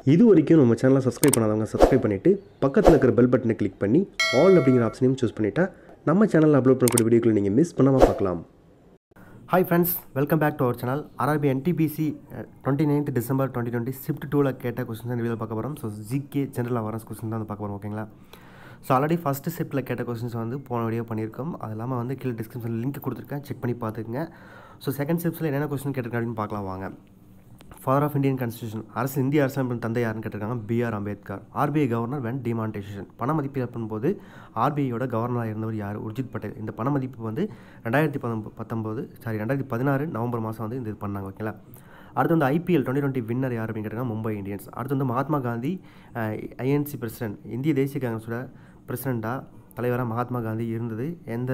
இது வரைக்கும் நம்ம சேனலை சப்ஸ்கிரைப் பண்ணாதவங்க சப்ஸ்கிரைப் பண்ணிவிட்டு பக்கத்தில் இருக்கிற பெல் பட்டனை கிளிக் பண்ணி ஆல் அப்படிங்கிற ஆப்ஷனையும் சூஸ் பண்ணிட்டா நம்ம சேனலில் அப்லோட் பண்ணக்கூடிய வீடியோக்களை நீங்கள் மிஸ் பண்ணாமல் பார்க்கலாம் hi friends welcome back to our channel RRB NTPC twenty ninth December twenty twenty shift டூவில் கேட்ட கொஸ்டின் தான் வீடியோ பார்க்க போகிறோம் so GK general awareness question தான் வந்து பார்க்க போகிறோம் ஓகேங்களா ஸோ ஆல்ரெடி ஃபஸ்ட்டு ஷிஃப்ட்டில் கேட்ட கொஸ்டின்ஸ் வந்து போன வீடியோ பண்ணியிருக்கோம் அது இல்லாமல் வந்து கீழே டிஸ்கிரிப்ஷனில் லிங்க் கொடுத்துருக்கேன் செக் பண்ணி பார்த்துக்குங்க ஸோ செகண்ட் ஷிஃப்ட்டில் என்னென்ன கொஸ்டின் கேட்டிருக்கேன் அப்படின்னு பார்க்கலாம் வாங்க ஃபாதர் ஆஃப் இந்தியன் கான்ஸ்டியூஷன் அரசு இந்திய அரசியலமைப்பின் தந்தை யாருன்னு கேட்டிருக்காங்க B R Ambedkar RBI governor when demonetisation பண மதிப்பீடு போது ஆர்பிஐயோட கவர்னராக இருந்தவர் யார் உர்ஜித் பட்டேல் இந்த பண மதிப்பு வந்து ரெண்டாயிரத்தி பத்தொம்பது பத்தொம்போது சாரி ரெண்டாயிரத்தி பதினாறு நவம்பர் மாதம் வந்து இந்த இது பண்ணாங்க ஓகேங்களா அடுத்து வந்து ஐபிஎல் டுவெண்ட்டி டுவெண்ட்டி வின்னர் யார் அப்படின்னு கேட்டிருக்காங்க மும்பை இந்தியன்ஸ் அடுத்து வந்து மகாத்மா காந்தி ஐஎன்சி பிரசிடென்ட் இந்திய தேசிய காங்கிரஸோட பிரசிடெண்ட்டாக தலைவராக மகாத்மா காந்தி இருந்தது எந்த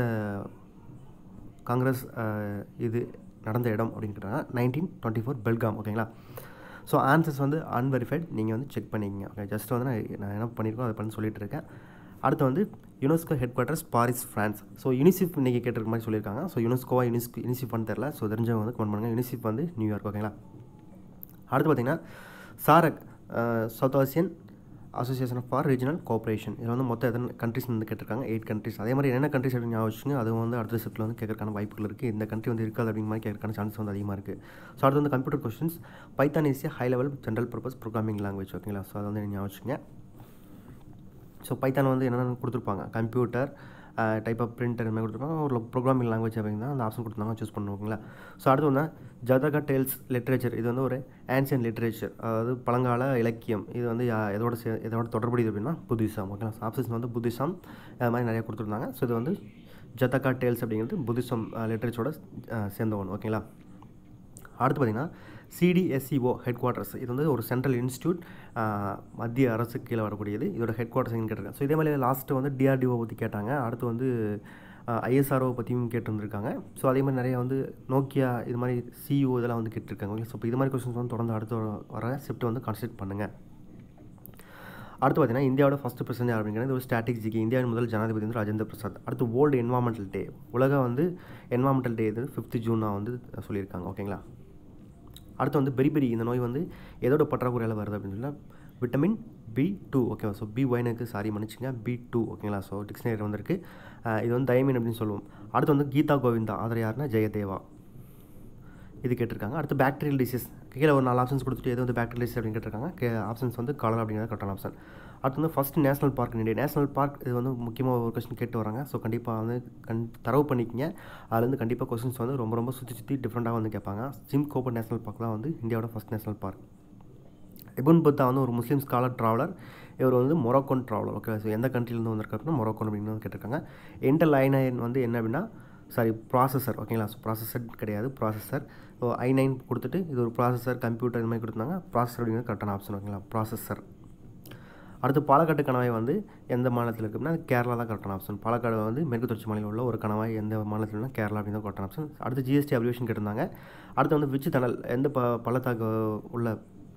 காங்கிரஸ் அஹ், இது நடந்த இடம் அப்படின்னு கேட்டாங்க நைன்டீன் டுவெண்ட்டி ஃபோர் பெல்காம் ஓகேங்களா ஸோ ஆன்சர்ஸ் வந்து அன்வெரிஃபைட் நீங்கள் வந்து செக் பண்ணிக்கங்க ஓகே ஜஸ்ட் வந்து நான் நான் என்ன பண்ணியிருக்கோம் அதை பண்ணி சொல்லிட்டு இருக்கேன் அடுத்து வந்து UNESCO headquarters Paris France so UNICEF இன்றைக்கி கேட்டிருக்க மாதிரி சொல்லியிருக்காங்க ஸோ யுனெஸ்கோவா யுனிஸ்கோ யுனிசிஃப்னு தெரில ஸோ தெரிஞ்சவங்க வந்து கமெண்ட் பண்ணுங்கள் யுனிசிஃப் வந்து நியூயார்க் ஓகேங்களா அடுத்து பார்த்தீங்கன்னா SAARC South Asian Association for Regional Cooperation இதில் வந்து மொத்தம் எத்தனை கண்ட்ரிஸ் வந்து கேட்டிருக்காங்க எயிட் கண்ட்ரிஸ் அதே மாதிரி என்னென்ன கண்ட்ரிஸ் அப்படின்னு ஞாபகம் வச்சுங்க அதுவும் வந்து அடுத்த ஷிஃப்ட்டில் வந்து கேட்கறதுக்கான வாய்ப்புகள் இருக்குது இந்த கண்ட்ரி வந்து இருக்காது அப்படிங்கிற மாதிரி கேட்கறதுக்கான சான்ஸ் வந்து அதிகமாக இருக்குது ஸோ அடுத்து வந்து கம்ப்யூட்டர் கொஸ்டின்ஸ் பைத்தான் ஈஸியாக high level general purpose programming language ஓகேங்களா ஸோ அதை வந்து ஞாபகம் வச்சுங்க ஸோ பைத்தான் வந்து என்னென்ன கொடுத்துருப்பாங்க கம்ப்யூட்டர் டைப் ஆஃப் பிரிண்டர் இந்த மாதிரி கொடுத்துருப்பாங்க ஒரு ப்ரோக்ராமிங் லாங்குவேஜ் அப்படிங்க அந்த ஆப்ஷன் கொடுத்தாங்க சூஸ் பண்ணுவாங்களா ஸோ அடுத்து வந்து ஜதகா டேல்ஸ் லிட்ரேச்சர் இது வந்து ஒரு ஆன்சியன் லிட்ரேச்சர் அதாவது பழங்கால இலக்கியம் இது வந்து யா- எதோட சே எதோட தொடர்புடையது அப்படின்னா புத்திசம் ஓகேங்களா ஆப்ஷன்ஸ் வந்து புத்திசம் அது மாதிரி நிறைய கொடுத்துருந்தாங்க ஸோ இது வந்து ஜதகா டேல்ஸ் அப்படிங்கிறது புத்திசம் லிட்ரேச்சரோட சேர்ந்த ஒன்று ஓகேங்களா அடுத்து பார்த்தீங்கன்னா சிடிஎஸ்சிஓ ஹெட் குவார்ட்டர்ஸ் இது வந்து ஒரு சென்ட்ரல் இன்ஸ்டியூட் மத்திய அரசு கீழே வரக்கூடியது இதோட ஹெட் குவார்ட்டர்ஸ் எங்கே கேட்டிருக்காங்க ஸோ இதே மாதிரி லாஸ்ட்டு வந்து டிஆர்டிஓ பற்றி கேட்டாங்க அடுத்து வந்து ஐஎஸ்ஆர்ஓ பற்றியும் கேட்டிருந்துருக்காங்க ஸோ அதே மாதிரி நிறைய வந்து நோக்கியா இது மாதிரி சிஇஓ இதெல்லாம் வந்து கேட்டிருக்காங்க ஸோ இப்போ இது மாதிரி கொஸ்டின்ஸ் வந்து தொடர்ந்து அடுத்து வர- வர ஷிஃப்ட் வந்து கான்சன்ட்ரேட் பண்ணுங்கள் அடுத்து பார்த்தீங்கன்னா இந்தியாவோட ஃபஸ்ட்டு பிரசிடன்ட் யார் அப்படிங்கிறது ஒரு ஸ்டாட்டிக் ஜிகே இந்தியாவின் முதல் ஜனாதிபதி வந்து ராஜேந்திர பிரசாத் அடுத்து வேர்ல்டு என்வாமெண்டல் டே உலக வந்து என்வாமெண்டல் டே இது ஃபிஃப்த்து ஜூனாக வந்து சொல்லியிருக்காங்க ஓகேங்களா அடுத்து வந்து பெரி பெரி இந்த நோய் வந்து எதோட பற்றாக்குறையால் வருது அப்படின்னு சொன்னால் விட்டமின் பி டூ ஓகேவா ஸோ பி ஒயினுக்கு சாரி மன்னிச்சுங்க பி டூ ஓகேங்களா ஸோ டிக்ஷனரி வந்திருக்கு அஹ் இது வந்து தைமின் அப்படின்னு சொல்லுவோம் அடுத்து வந்து கீதா கோவிந்தா ஆதர் யாருன்னா ஜெயதேவா இது கேட்டிருக்காங்க அடுத்து பாக்டீரியல் டிசீஸ் கீழே ஒரு நாலு ஆப்ஷன்ஸ் கொடுத்துட்டு எது வந்து பாக்டீரியல் டிசீஸ் அப்படின்னு கேட்டிருக்காங்க கே ஆப்ஷன்ஸ் வந்து கலர் அப்படிங்கிறது கரெக்டான ஆப்ஷன் அடுத்து வந்து first national park India national park இது வந்து முக்கியமாக ஒரு கொஸ்டின் கேட்டு வராங்க ஸோ கண்டிப்பாக வந்து கண் தரவு பண்ணிக்கங்க அதில் வந்து கண்டிப்பாக கொஸ்டின்ஸ் வந்து ரொம்ப ரொம்ப சுற்றி சுற்றி டிஃப்ரெண்ட்டாக வந்து கேட்பாங்க ஜிம் கோபர் நேஷனல் பார்க் தான் வந்து இந்தியாவோட first national park Ibn Battuta வந்து ஒரு முஸ்லீம் ஸ்காலர் ட்ராவலர் இவர் வந்து மொரோக்கோன் ட்ராவலர் ஓகே ஸோ எந்த கண்ட்ரிலேருந்து வந்திருக்காருன்னா மொரோக்கோன் அப்படின்னு வந்து கேட்டிருக்காங்க என்டல் ஐநைன் வந்து என்ன அப்படின்னா சாரி ப்ராசஸர் ஓகேங்களா ஸோ ப்ராசஸர் கிடையாது ப்ராசஸர் ஸோ ஐ நைன் கொடுத்துட்டு இது ஒரு ப்ராசஸர் கம்ப்யூட்டர் இந்த மாதிரி கொடுத்தாங்க ப்ராசஸர் அப்படிங்கிறது கரெக்டான ஆப்ஷன் ஓகேங்களா ப்ராசஸர் அடுத்து பாலக்காட்டு கணவாய் வந்து எந்த மாநிலத்தில் இருக்குன்னா கேரளா தான் கரெக்டான ஆப்ஷன் பாலக்காடு வந்து மேற்கு தொடர்ச்சி மாநிலம் உள்ள ஒரு கணவாய் எந்த மாநிலத்தில்னா கேரளா அப்படின்னு தான் கரெக்டான ஆப்ஷன் அடுத்து ஜிஎஸ்டி அப்ளிகேஷன் கேட்டிருந்தாங்க அடுத்து வந்து விச்சு தணல் எந்த ப பள்ளத்தாக்கு உள்ள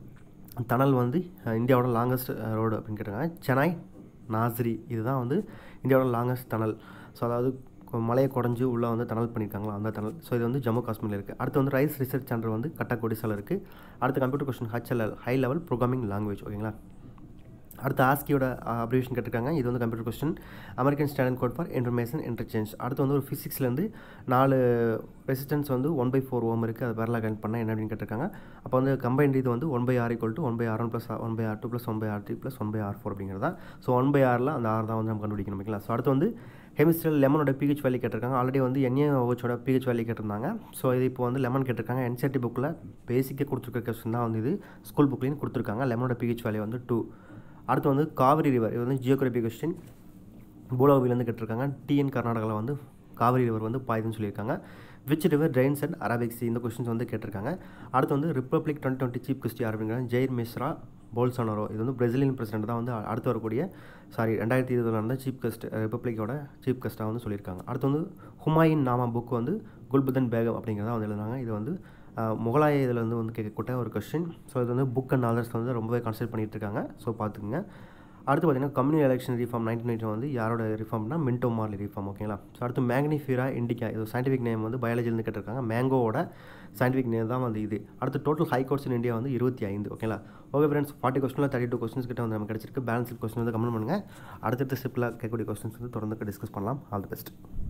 தணல் வந்து அஹ், இந்தியாவோட லாங்கஸ்ட் ரோடு அப்படின்னு கேட்டிருக்காங்க சென்னை நாசிரி இதுதான் வந்து இந்தியாவோட லாங்கஸ்ட் டனல் ஸோ அதாவது கொ- மலையை குடஞ்சி உள்ளே வந்து டனல் பண்ணியிருக்காங்களா அந்த டனல் ஸோ இது வந்து ஜம்மு காஷ்மீரில் இருக்குது அடுத்து வந்து ரைஸ் ரிசர்ச் சென்டர் வந்து கட்டாக்கோடிசால இருக்குது அடுத்து computer question HLL high level programming language ஓகேங்களா அடுத்து ஆஸ்கியோட அப்ரிவேஷன் கேட்டிருக்காங்க இது வந்து computer question American Standard Code for Information Interchange அடுத்து வந்து ஒரு ஃபிசிக்ஸ்லேருந்து நாலு ரெசிஸ்டன்ஸ் வந்து ஒன் பை ஃபோர் ஓம் இருக்குது அது பேரலாக கனெக்ட் பண்ணால் என்ன அப்படின்னு கேட்டிருக்காங்க அப்போ வந்து கம்பைன்ட் இது வந்து one by R equal to one by R one plus one by R two plus one by R three plus one by R four அப்படிங்கிறதா ஸோ ஒன் பை ஆரில் அந்த ஆர் தான் வந்து நம்ம கண்டுபிடிக்கணும் ஓகேங்களா ஸோ அடுத்து வந்து ஹெமிஸ்ட்ரியில் லெமனோட பிஹெச் வேல்யூ கேட்டிருக்காங்க ஆல்ரெடி வந்து என்ஏஓஹெச்சோட பிஹெச் வேல்யூ கேட்டிருந்தாங்க ஸோ இது இப்போ வந்து லெமன் கேட்டிருக்காங்க என்சிஆர்டி புக்கில் பேசிக்காக கொடுத்துருக்க கொஸ்டின் தான் வந்து இது ஸ்கூல் புக்லேயும் கொடுத்துருக்காங்க லெமனோட பிஹெச் வேல்யூ வந்து டூ அடுத்து வந்து காவிரி ரிவர் இது வந்து ஜியோகிராபி கொஸ்டின் பூலோவிலேருந்து கேட்டிருக்காங்க டிஎன் கர்நாடகாவில் வந்து காவிரி ரிவர் வந்து பாயுதுன்னு சொல்லியிருக்காங்க which river drains and Arabic sea இந்த கொஸ்டின்ஸ் வந்து கேட்டிருக்காங்க அடுத்து வந்து republic twenty twenty chief guest அப்படிங்கிறாங்க ஜெயிர் மிஸ்ரா போல்சனரோ இது வந்து பிரேசிலியன் பிரசிடென்ட் தான் வந்து அடுத்து வரக்கூடிய சாரி ரெண்டாயிரத்தி இருபதில் நடந்த சீஃப் கெஸ்ட் ரிப்பப்ளிக்கோட சீஃப் கெஸ்ட்டாக வந்து சொல்லியிருக்காங்க அடுத்து வந்து ஹுமாயின் நாமா புக் வந்து குல்புதன் பேகம் அப்படிங்கிறத வந்து எழுதுனாங்க இது வந்து அஹ், முகலாய இதில் வந்து வந்து கேட்கக்கூடிய ஒரு கொஸ்டின் ஸோ இது வந்து புக் அண்ட் ஆதர்ஸ் வந்து ரொம்பவே கான்சன்ட்ரேட் பண்ணிட்டு இருக்காங்க ஸோ பார்த்துக்குங்க அடுத்து பார்த்தீங்கன்னா கம்யூனி எலெக்ஷன் ரிஃபார்ம் நைன்டீன் நைன்டி வந்து யாரோட ரிஃபார்ம்னா மின்டோ மார்லி ரிஃபார்ம் ஓகேங்களா ஸோ அடுத்து மேக்னிஃபியூரா இண்டிகா இது சயின்டிஃபிக் நேம் வந்து பயாலஜிலேருந்து கேட்டிருக்காங்க மேங்கோவோட சயின்டிஃபிக் நேம் தான் வந்து இது அடுத்து total high courts in India வந்து இருபத்தி ஐந்து ஓகேங்களா ஓகே ஃப்ரெண்ட்ஸ் ஃபார்ட்டி கொஸ்டினில் தேர்ட்டி டூ கொஸ்டின்ஸ் கிட்ட வந்து நமக்கு கிடச்சிருக்கு பேலன்ஸ் கொஸ்டின் வந்து கமெண்ட் பண்ணுங்கள் அடுத்தடுத்த ஸ்டெப்பில் கேட்கக்கூடிய கொஸ்டின்ஸ் வந்து தொடர்ந்து டிஸ்கஸ் பண்ணலாம் ஆல் தி பெஸ்ட்